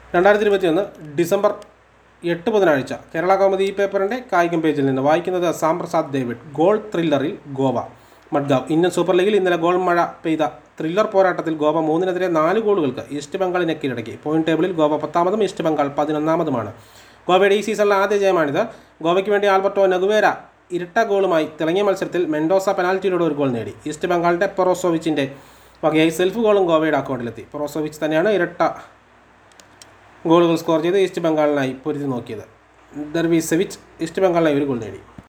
രണ്ടായിരത്തി ഇരുപത്തിയൊന്ന് ഡിസംബർ എട്ട് ബുധനാഴ്ച കേരള കൗമുദി ഈ പേപ്പറിൻ്റെ കായികം പേജിൽ നിന്ന് വായിക്കുന്നത് സാം പ്രസാദ് ഡേവിഡ് ഗോൾ ത്രില്ലറിൽ ഗോവ മഡ്ഗാവ് ഇന്ത്യൻ സൂപ്പർ ലീഗിൽ ഇന്നലെ ഗോൾ മഴ പെയ്ത ത്രില്ലർ പോരാട്ടത്തിൽ ഗോവ മൂന്നിനെതിരെ നാല് ഗോളുകൾക്ക് ഈസ്റ്റ് ബംഗാളിനെ കീഴടക്കി പോയിന്റ് ടേബിളിൽ ഗോവ പത്താമതും ഈസ്റ്റ് ബംഗാൾ പതിനൊന്നാമതുമാണ് ഗോവയുടെ ഈ സീസണിലെ ആദ്യ ജയമാണിത് ഗോവയ്ക്ക് വേണ്ടി ആൽബർട്ടോ നഗുവേര ഇരട്ട ഗോളുമായി തിളങ്ങിയ മത്സരത്തിൽ മെൻഡോസ പെനാൽറ്റിയിലൂടെ ഒരു ഗോൾ നേടി ഈസ്റ്റ് ബംഗാളിൻ്റെ പൊറോസോവിച്ചിൻ്റെ വകയായി സെൽഫ് ഗോളും ഗോവയുടെ അക്കൗണ്ടിലെത്തി പൊറോസോവിച്ച് തന്നെയാണ് ഇരട്ട ഗോളുകൾ സ്കോർ ചെയ്ത് ഈസ്റ്റ് ബംഗാളിനായി പൊരുതി നോക്കിയത് ദർവി സെവിച്ച് ഈസ്റ്റ് ബംഗാളിനായി ഒരു ഗോൾ നേടി